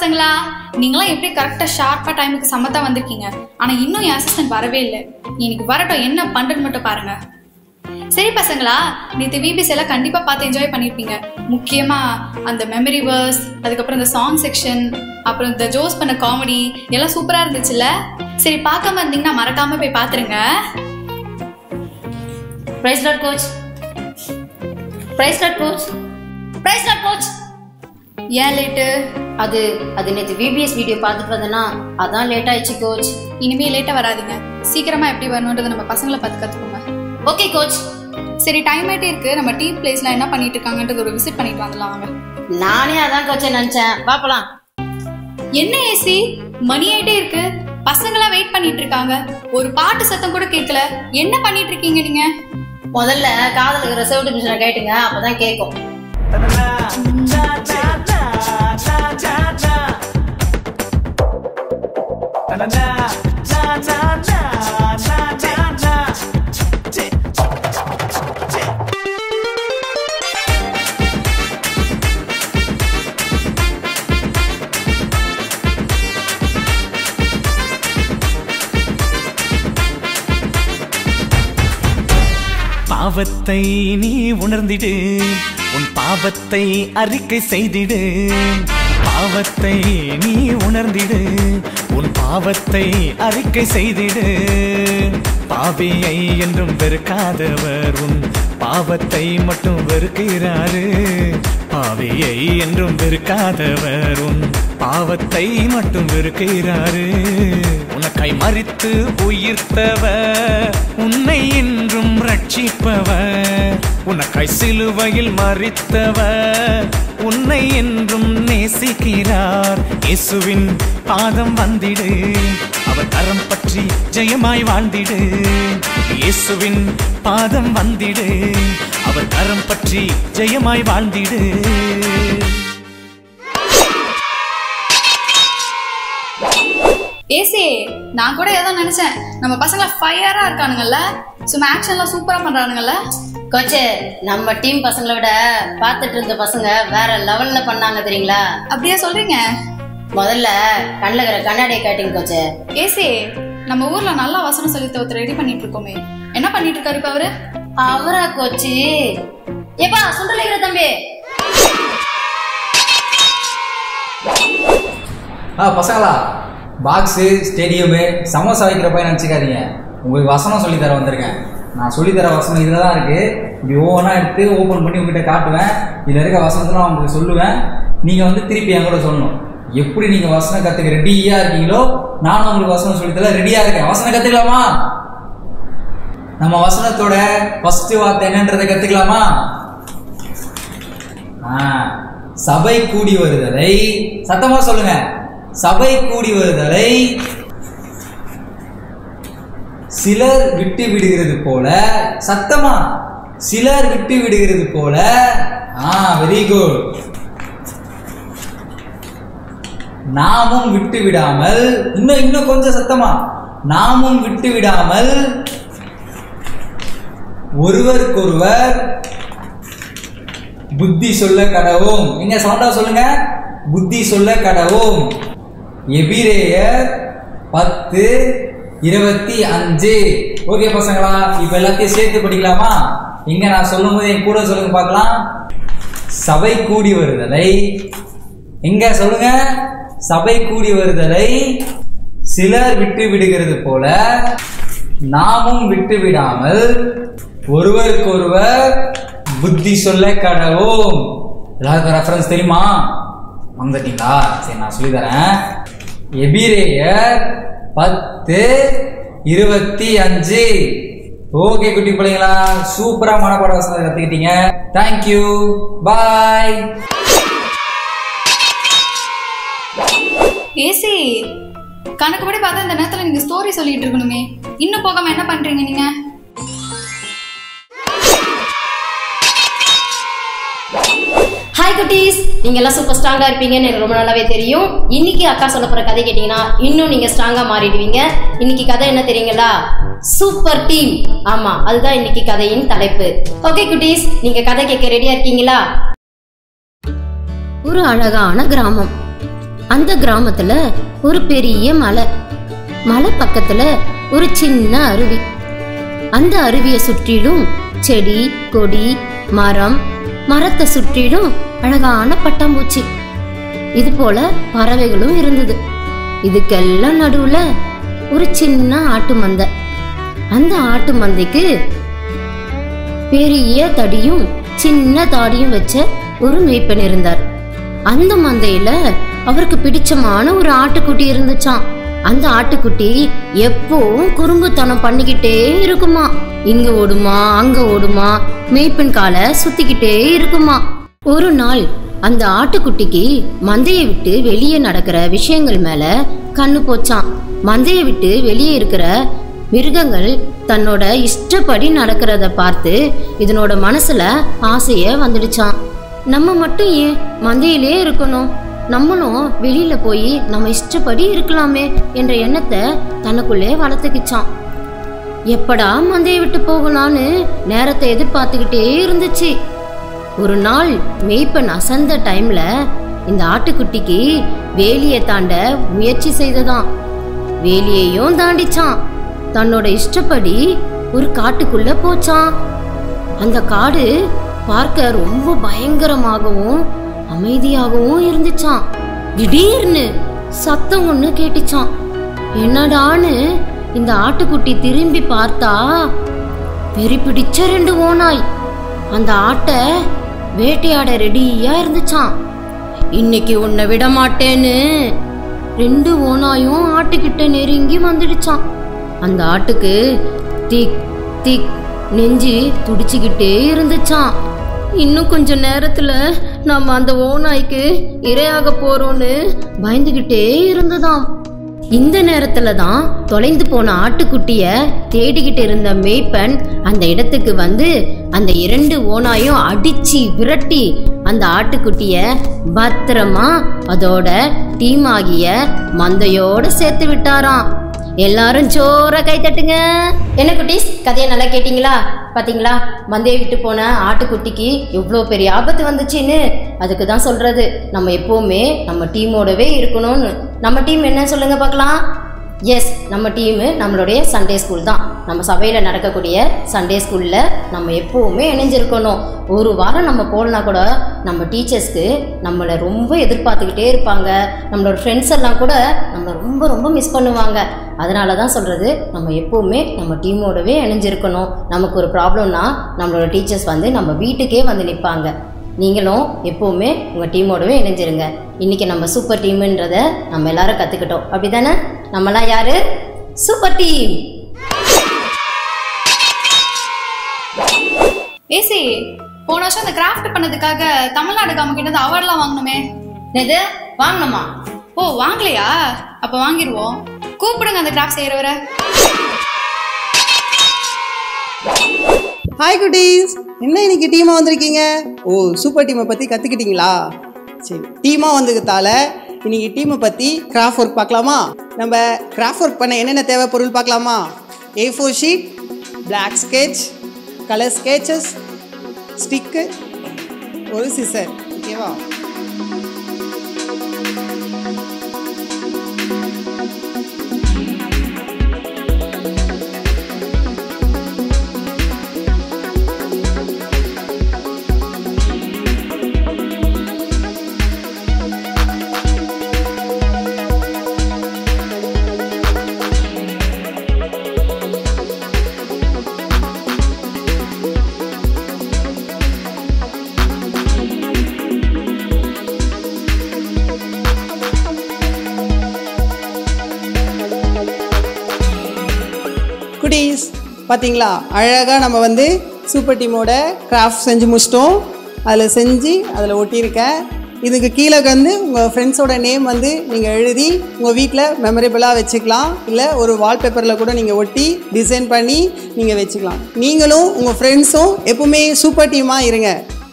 பசங்களா நீங்களாம் எப்படி கரெக்டா ஷார்ப்பா டைமுக்கு சமத்தா வந்திருக்கீங்க ஆனா இன்னும் என் அசிஸ்டன்ட் வரவே இல்லை இன்னைக்கு வரட்டும் என்ன பண்றேன்னு மட்டும் பாருங்க சரி பசங்களா நேற்று விபிஸ் எல்லாம் கண்டிப்பா பார்த்து என்ஜாய் பண்ணிருப்பீங்க முக்கியமா அந்த மெமரி வேர்ஸ் அதுக்கப்புறம் இந்த சாங் செக்ஷன் அப்புறம் இந்த ஜோஸ் பண்ண காமெடி எல்லாம் சூப்பரா இருந்துச்சுல்ல சரி பார்க்காம இருந்தீங்கன்னா மறக்காம போய் பாத்துருங்க பிரைஸ் லாட் கோச் பிரைஸ் லாட் கோச் பிரைஸ் லாட் கோச் ஏன் லேட்டு அது அது நேற்று விபிஎஸ் வீடியோ பார்த்துட்டு வந்தேன்னா அதான் லேட் ஆயிடுச்சு கோச் இனிமே லேட்டா வராதீங்க சீக்கிரமா எப்படி வரணுன்றதை நம்ம பசங்களை பார்த்து கத்துக்கோங்க ஓகே கோச் சரி டைம் ஆயிட்டே இருக்கு நம்ம டீம் பிளேஸ்ல என்ன பண்ணிட்டு இருக்காங்கன்றது ஒரு விசிட் பண்ணிட்டு வந்துடலாம் வாங்க நானே அதான் கோச்சை நினைச்சேன் பார்க்கலாம் என்ன ஏசி மணி ஆயிட்டே இருக்கு பசங்களாம் வெயிட் பண்ணிட்டு இருக்காங்க ஒரு பாட்டு சத்தம் கூட கேட்கல என்ன பண்ணிட்டு இருக்கீங்க நீங்க முதல்ல காதல் இருக்கிற செவட்டு மிஷினை கேட்டுங்க அப்பதான் கேட்கும் பாவத்தை நீ உணர்ந்திடு உன் பாவத்தை அறிக்கை செய்திடு பாவத்தை நீ உணர்ந்திடு உன் பாவத்தை அறிக்கை செய்திடு பாவியை என்றும் வெறுக்காதவர் உன் பாவத்தை மட்டும் வெறுக்கிறாரு பாவியை என்றும் வெறுக்காதவர் உன் பாவத்தை மட்டும் வெறுக்கிறாரு உனக்காய் மறித்து உயிர்த்தவர் உன்னை என்றும் ரட்சிப்பவர் உனக்காய் சிலுவையில் மறித்தவர் உன்னை என்றும் நேசிக்கிறார் இயேசுவின் பாதம் வந்திடு அவர் கரம் பற்றி ஜெயமாய் வாழ்ந்திடு இயேசுவின் பாதம் வந்திடு அவர் கரம் பற்றி ஜெயமாய் வாழ்ந்திடு ஏசி நான் கூட ஏதோ நினைச்சேன் நம்ம பசங்க ஃபயரா இருக்கானுங்கல்ல சும்மா ஆக்ஷன்லாம் சூப்பரா பண்றானுங்கல்ல கோச்சு நம்ம டீம் பசங்களை விட பார்த்துட்டு இருந்த பசங்க வேற லெவல்ல பண்ணாங்க தெரியுங்களா அப்படியே சொல்றீங்க முதல்ல கண்ணில் இருக்கிற கண்ணாடியை கேட்டீங்க கோச்சு ஏசி நம்ம ஊர்ல நல்லா வசனம் சொல்லி ஒருத்தர் ரெடி பண்ணிட்டு இருக்கோமே என்ன பண்ணிட்டு இருக்காரு இப்ப அவரு அவரா கோச்சு ஏப்பா சுண்டலிக்கிற தம்பி ஆ பசங்களா பாக்ஸு ஸ்டேடியமு சமோசா வைக்கிற பையன் நினச்சிக்காதீங்க உங்களுக்கு வசனம் சொல்லித் தர வந்திருக்கேன் நான் சொல்லித்தர வசனம் இதில் தான் இருக்குது இப்படி ஒவ்வொன்றா எடுத்து ஓப்பன் பண்ணி உங்ககிட்ட காட்டுவேன் இதில் இருக்க வசனத்தெல்லாம் உங்களுக்கு சொல்லுவேன் நீங்கள் வந்து திருப்பி என் கூட சொல்லணும் எப்படி நீங்கள் வசனம் கற்றுக்க ரெடியாக இருக்கீங்களோ நானும் உங்களுக்கு வசனம் சொல்லித்தர ரெடியாக இருக்கேன் வசனம் கற்றுக்கலாமா நம்ம வசனத்தோட ஃபஸ்ட்டு வார்த்தை என்னன்றதை கற்றுக்கலாமா ஆ, சபை கூடி வருதலை சத்தமா சொல்லுங்க சபை கூடி வருதலை சிலர் விட்டு விடுகிறது போல சத்தமா சிலர் விட்டு விடுகிறது போல ஆ வெரி குட் நாமும் விட்டு விடாமல் இன்னும் இன்னும் கொஞ்சம் சத்தமா நாமும் விட்டு விடாமல் ஒருவருக்கொருவர் புத்தி சொல்ல கடவும் எங்க சவுண்டா சொல்லுங்க புத்தி சொல்ல கடவும் எபிரேயர் பத்து இருபத்தி அஞ்சு ஓகே பசங்களா இப்ப எல்லாத்தையும் சேர்த்து படிக்கலாமா இங்க நான் சொல்லும் போது என் கூட சொல்லுங்க பார்க்கலாம் சபை கூடி வருதலை எங்க சொல்லுங்க சபை கூடி வருதலை சிலர் விட்டு விடுகிறது போல நாமும் விட்டு விடாமல் ஒருவருக்கொருவர் புத்தி சொல்ல கடவோம் எல்லாருக்கும் ரெஃபரன்ஸ் தெரியுமா வந்துட்டீங்களா சரி நான் சொல்லி தரேன் எபிரேயர் பத்து இருபத்தி அஞ்சு ஓகே குட்டி பிள்ளைங்களா சூப்பரா மனப்பாட வசனத்தை கத்துக்கிட்டீங்க தேங்க்யூ பாய் ஏசி கணக்குப்படி பார்த்தா இந்த நேரத்துல நீங்க ஸ்டோரி சொல்லிட்டு இருக்கணுமே இன்னும் போகாம என்ன பண்றீங்க நீங்க ஹாய் குட்டீஸ் நீங்க எல்லாம் சூப்பர் ஸ்ட்ராங்கா இருப்பீங்கன்னு எனக்கு ரொம்ப நல்லாவே தெரியும் இன்னைக்கு அக்கா சொல்ல போற கதை கேட்டீங்கன்னா இன்னும் நீங்க ஸ்ட்ராங்கா மாறிடுவீங்க இன்னைக்கு கதை என்ன தெரியுங்களா சூப்பர் டீம் ஆமா அதுதான் இன்னைக்கு கதையின் தலைப்பு ஓகே குட்டீஸ் நீங்க கதை கேட்க ரெடியா இருக்கீங்களா ஒரு அழகான கிராமம் அந்த கிராமத்துல ஒரு பெரிய மலை மலை பக்கத்துல ஒரு சின்ன அருவி அந்த அருவியை சுற்றிலும் செடி கொடி மரம் மரத்தை சுற்றிலும் அழகான பட்டாம்பூச்சி இது போல பறவைகளும் இருந்தது இதுக்கெல்லாம் நடுவுல ஒரு சின்ன ஆட்டு மந்தை அந்த ஆட்டு மந்தைக்கு பெரிய தடியும் சின்ன தாடியும் வச்ச ஒரு மேய்ப்பன் இருந்தார் அந்த மந்தையில அவருக்கு பிடிச்சமான ஒரு ஆட்டுக்குட்டி இருந்துச்சாம் அந்த ஆட்டுக்குட்டி எப்பவும் குறும்புத்தனம் பண்ணிக்கிட்டே இருக்குமா இங்க ஓடுமா அங்க ஓடுமா மேய்ப்பன் காலை சுத்திக்கிட்டே இருக்குமா ஒரு நாள் அந்த ஆட்டுக்குட்டிக்கு மந்தையை விட்டு வெளியே நடக்கிற விஷயங்கள் மேல கண்ணு போச்சான் மந்தையை விட்டு வெளியே இருக்கிற மிருகங்கள் தன்னோட இஷ்டப்படி நடக்கிறத பார்த்து இதனோட மனசுல ஆசைய வந்துடுச்சான் நம்ம மட்டும் ஏன் மந்தையிலே இருக்கணும் நம்மளும் வெளியில போய் நம்ம இஷ்டப்படி இருக்கலாமே என்ற எண்ணத்தை தனக்குள்ளே வளர்த்துக்கிச்சான் எப்படா மந்தையை விட்டு போகலான்னு நேரத்தை எதிர்பார்த்துக்கிட்டே இருந்துச்சு ஒரு நாள் மேய்ப்பன் அசந்த டைம்ல இந்த ஆட்டுக்குட்டிக்கு வேலியை தாண்ட முயற்சி செய்ததாம் வேலியையும் தாண்டிச்சான் தன்னோட இஷ்டப்படி ஒரு காட்டுக்குள்ள போச்சான் அந்த காடு பார்க்க ரொம்ப பயங்கரமாகவும் அமைதியாகவும் இருந்துச்சான் திடீர்னு சத்தம் ஒண்ணு கேட்டுச்சான் என்னடான்னு இந்த ஆட்டுக்குட்டி திரும்பி பார்த்தா வெறி பிடிச்ச ரெண்டு ஓநாய் அந்த ஆட்டை வேட்டையாட ரெடியா இருந்துச்சான் இன்னைக்கு உன்னை விட மாட்டேன்னு ரெண்டு ஓநாயும் ஆட்டுக்கிட்ட நெருங்கி வந்துடுச்சான் அந்த ஆட்டுக்கு திக் திக் நெஞ்சு துடிச்சுக்கிட்டே இருந்துச்சான் இன்னும் கொஞ்ச நேரத்துல நாம அந்த ஓநாய்க்கு இரையாக போறோம்னு பயந்துகிட்டே இருந்ததாம் இந்த நேரத்துல தான் தொலைந்து போன ஆட்டுக்குட்டிய தேடிக்கிட்டு இருந்த மேய்ப்பன் அந்த இடத்துக்கு வந்து அந்த இரண்டு ஓநாயும் அடிச்சு விரட்டி அந்த ஆட்டுக்குட்டிய பத்திரமா அதோட டீம் ஆகிய மந்தையோட சேர்த்து விட்டாராம் எல்லாரும் ஜோர கை தட்டுங்க என்ன குட்டீஸ் கதையை நல்லா கேட்டிங்களா பாத்தீங்களா மந்தையை விட்டு போன ஆட்டுக்குட்டிக்கு எவ்வளோ பெரிய ஆபத்து வந்துச்சுன்னு அதுக்கு தான் சொல்றது நம்ம எப்பவுமே நம்ம டீமோடவே இருக்கணும்னு நம்ம டீம் என்ன சொல்லுங்க பார்க்கலாம் எஸ் நம்ம டீமு நம்மளுடைய சண்டே ஸ்கூல் தான் நம்ம சபையில் நடக்கக்கூடிய சண்டே ஸ்கூலில் நம்ம எப்போவுமே இணைஞ்சிருக்கணும் ஒரு வாரம் நம்ம போகலனா கூட நம்ம டீச்சர்ஸ்க்கு நம்மளை ரொம்ப எதிர்பார்த்துக்கிட்டே இருப்பாங்க நம்மளோட ஃப்ரெண்ட்ஸ் எல்லாம் கூட நம்மளை ரொம்ப ரொம்ப மிஸ் பண்ணுவாங்க அதனால தான் சொல்கிறது நம்ம எப்போவுமே நம்ம டீமோடவே இணைஞ்சிருக்கணும் நமக்கு ஒரு ப்ராப்ளம்னா நம்மளோட டீச்சர்ஸ் வந்து நம்ம வீட்டுக்கே வந்து நிற்பாங்க நீங்களும் எப்போவுமே உங்கள் டீமோடவே இணைஞ்சிருங்க இன்றைக்கி நம்ம சூப்பர் டீமுன்றத நம்ம எல்லாரும் கற்றுக்கிட்டோம் அப்படி தானே நம்மலாம் யார் சூப்பர் டீம் ஏசி போன வருஷம் அந்த கிராஃப்ட் பண்ணதுக்காக தமிழ்நாடு கவர்மெண்ட் கிட்ட அவார்ட்லாம் வாங்கணுமே எது வாங்கணுமா ஓ வாங்கலையா அப்ப வாங்கிடுவோம் கூப்பிடுங்க அந்த கிராஃப்ட் செய்யறவரை ஹாய் குட்டீஸ் என்ன இன்னைக்கு டீமாக வந்திருக்கீங்க ஓ சூப்பர் டீமை பற்றி கற்றுக்கிட்டீங்களா சரி டீமாக வந்ததுதால இன்னைக்கு டீமை பற்றி கிராஃப்ட் ஒர்க் பார்க்கலாமா நம்ம கிராஃப்ட் ஒர்க் பண்ண என்னென்ன தேவை பொருள் பார்க்கலாமா A four sheet black sketch colour sketches stick ஒரு சிசர் ஓகேவா குட்டீஸ் பார்த்தீங்களா அழகாக நம்ம வந்து சூப்பர் டீமோட கிராஃப்ட் செஞ்சு முடிச்சிட்டோம் அதில் செஞ்சு அதில் ஒட்டியிருக்கேன் இதுக்கு கீழே வந்து உங்கள் ஃப்ரெண்ட்ஸோட நேம் வந்து நீங்கள் எழுதி உங்கள் வீட்டில் மெமரபிளாக வச்சுக்கலாம் இல்லை ஒரு வால்பேப்பரில் கூட நீங்கள் ஒட்டி டிசைன் பண்ணி நீங்கள் வச்சுக்கலாம் நீங்களும் உங்கள் ஃப்ரெண்ட்ஸும் எப்பவுமே சூப்பர் டீமாக இருங்க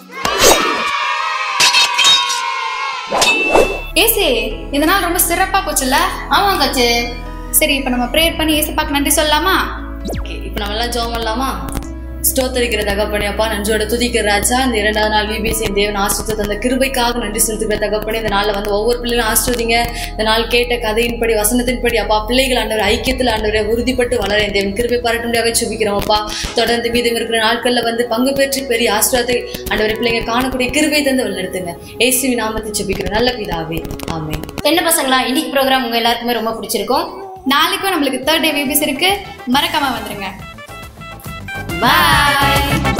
ஏசி இதனால் ரொம்ப சிறப்பா போச்சுல்ல ஆமாம் கச்சு சரி இப்ப நம்ம ப்ரேயர் பண்ணி ஏசப்பாக்கு நன்றி சொல்லலாமா ஓகே இப்போ நம்ம எல்லாம் ஜோம் பண்ணலாமா ஸ்தோத்தரிக்கிற தகப்பனே அப்பா நன்றோட துதிக்கிற ராஜா இந்த இரண்டாவது நாள் விபிசி தேவன் ஆசிரியத்தை தந்த கிருபைக்காக நன்றி செலுத்துகிற தகப்பனே இந்த நாளில் வந்து ஒவ்வொரு பிள்ளைகளும் ஆசிர்வதிங்க இந்த நாள் கேட்ட கதையின்படி வசனத்தின்படி அப்பா பிள்ளைகள் ஆண்டவர் ஐக்கியத்தில் ஆண்டவரை உறுதிப்பட்டு வளர என் தேவன் கிருபை பாராட்டும்படியாக சுபிக்கிறோம் அப்பா தொடர்ந்து மீதம் இருக்கிற நாட்களில் வந்து பங்கு பெற்று பெரிய ஆசிரியத்தை ஆண்டவரை பிள்ளைங்க காணக்கூடிய கிருபை தந்து வழிநடத்துங்க ஏசுவி நாமத்தை சுபிக்கிறோம் நல்ல பிதாவே ஆமென் என்ன பசங்களா இன்னைக்கு ப்ரோக்ராம் உங்க எல்லாருக்குமே ரொம்ப பிடிச்சிருக்கும் நாளைக்கும் நம்மளுக்கு தேர்ட் டே பேபிஸ் இருக்கு மறக்காம வந்துருங்க பாய்